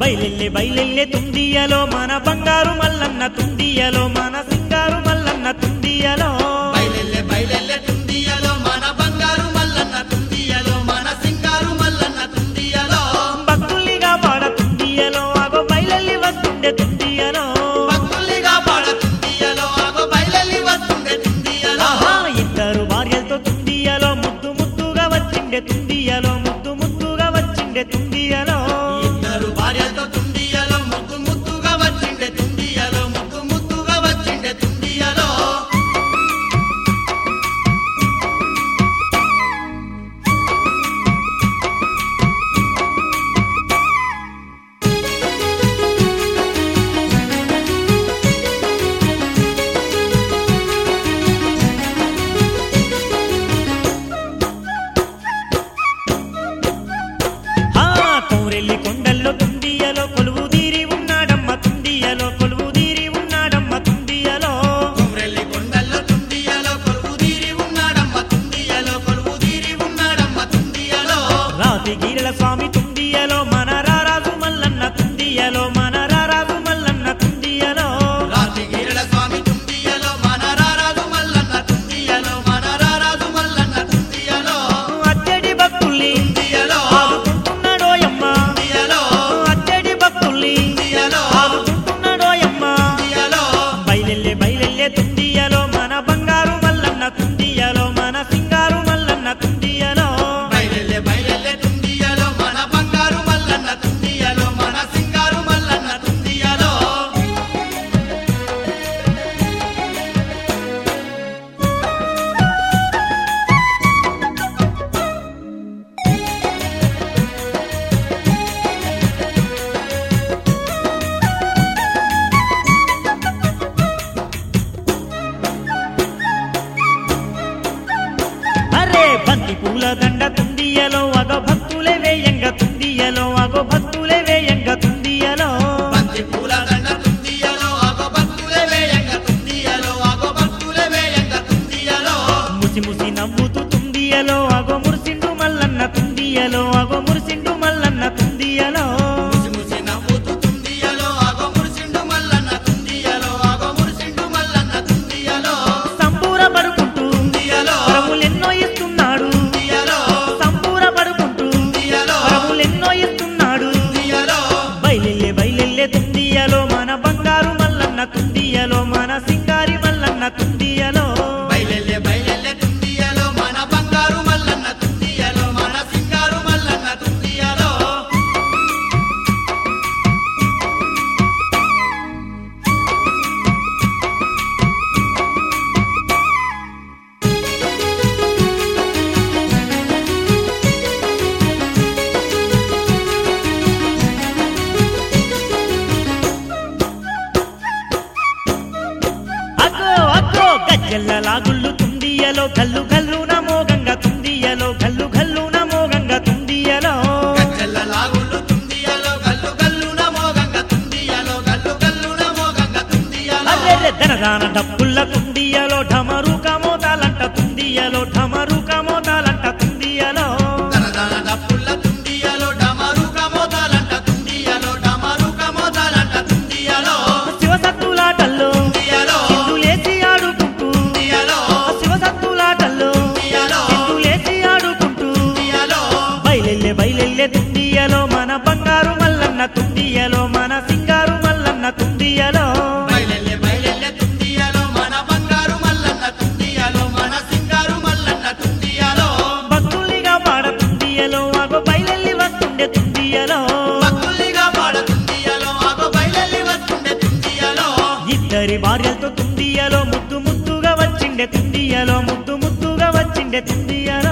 బయలెల్లె బయలెల్లె తుండియలో మన బంగారు మల్లన్న తుండియలో మన సింగారు మల్లన్న తుండియలో బయలెల్లె బయలెల్లె తుండియలో మన బంగారు మల్లన్న తుండియలో మన సింగారు మల్లన్న తుండియలో భక్తుల్నిగా పాడ తుండియలో అగో బయలెల్లి వస్తుండే తుండియలో భక్తుల్నిగా పాడ తుండియలో ఆగో బయలెల్లి వస్తుండే తుండియలో ఆహా ఇద్దరు భార్యలతో తుండియలో ముద్దు ముద్దుగా వచ్చిండే తుండియలో ముద్దు ముద్దుగా వచ్చిండే తుండియలో ఇద్దరు భార్యతో తుండియలో ముద్దు ముద్దుగా వచ్చిండే తుండియలో ముద్దు ముద్దుగా వచ్చిండే తుండియలో ఆ కౌరెల్లి కొండల్లో తుండియలో కొలువు తీరి ఉన్నాడమ్మ తుండియలో కొలువు తీరి ఉన్నాడమ్మ తుండియలో కుమ్రెల్లి కొండల్లో తుండియలో కొలువు తీరి ఉన్నాడమ్మ తుండియలో కొలువు తీరి ఉన్నాడమ్మ తుండియలో రాతి గీరల స్వామి తుండియలో మన రారాజు మల్లన్న తుండియలో మన రారాజు మల్లన్న తుండియలో రాతిగిరిల స్వామి తుండియలో మన రారాజు మల్లన్న తుండియలో మన రారాజు మల్లన్న తుండియలో అచ్చడి భక్తుల్ని తుండియలో ఆదుకుంటున్నాడోయమ్మ తుండియలో అచ్చడి భక్తుల్ని తుండియలో ఆదుకుంటున్నాడోయమ్మ తుండియలో బయలెల్లె బయలెల్లె తుండియలో మన బంగారు మల్లన్న తుండియలో మన సింగారు మల్లన్న తుండియలో బయలెల్లె బయలెల్లె తుండియలో మన బంగారు మల్లన్న తుండియలో మన సింగారు మల్లన్న తుండియలో అరే బంతి పూల దండ తుండియలో అగో భక్తులే వేయంగ తుండియలో అగో భక్తులే వేయంగ తుండియలో బంతి పూల దండ తుండియలో ఆగో భక్తులే వేయంగ తుండియలో ఆగో భక్తులే వేయంగ తుండియలో ముసి ముసి నవ్వుతూ తుండియలో అగో మురిసిండు మల్లన్న తుండియలో అగో మురిసిండు మల్లన్న తుండియలో ముసి ముసి నవ్వుతూ తుండియలో ఆగో మురిసిండు మల్లన్న తుండియలో ఆగో మురిసిండు మల్లన్న తుండియలో సంబూర పడుకుంటూ తుండియలో వరములెన్నో ఇస్తున్నాడు తుండియలో సంబూర పడుకుంటూ తుండియలో వరములెన్నో ఇస్తున్నాడు తుండియలో బయలెల్లె బయలెల్లె తుండియలో మన బంగారు మల్లన్న తుండియలో మన సింగారి మల్లన్న తుండియలో బయలెల్లె బయలెల్లె తుండియలో మన బంగారు మల్లన్న తుండియలో మన సింగారు మల్లన్న తుండియలో అగ్గో అగ్గో గజ్జెల్ల లాగుళ్ళు తుండియలో గల్లు గల్లు నమోగంగా తుండియలో గల్లు గల్లు నమోగంగా తుండియలో గజ్జెల్ల లాగుళ్ళు తుండియలో గల్లు గల్లు నమోగంగ తుండియలో గల్లు గల్లు నమోగంగ తుండియలో అర్రెర్రె ధనదాన డప్పుల్ల తుండియలో ఢమరు కమోతాలంట తుండియలో ఢమరు కమోతాలంట తుండియలో దనదన డప్పుల్ల తుండియలో డమరు కమోదాలంట తుండియలో డమరు కమోదాలంట తుండియలో శివసత్తులాటల్లో తుండియలో సింధులేసి ఆడుకుంటూ తుండియలో శివసత్తులాటల్లో తుండియలో సింధులేసి ఆడుకుంటూ తుండియలో బయలెల్లె బయలెల్లె తుండియలో మన బంగారు మల్లన్న తుండియలో మన సింగారు మల్లన్న తుండియలో బయలెల్లె బయలెల్లె తుండియలో మన బంగారు మల్లన్న తుండియలో మన సింగారు మల్లన్న తుండియలో భక్తుల్నిగా పాడ తుండియలో అగో బయలెల్లి వస్తుండే తుండియలో భక్తుల్నిగా పాడ తుండియలో ఆగో బయలెల్లి వస్తుండే తుండియలో ఇద్దరి భార్యలతో తుండియలో ముద్దు ముద్దుగా వచ్చిండే తుండియలో ముద్దు ముద్దుగా వచ్చిండే తుండియలో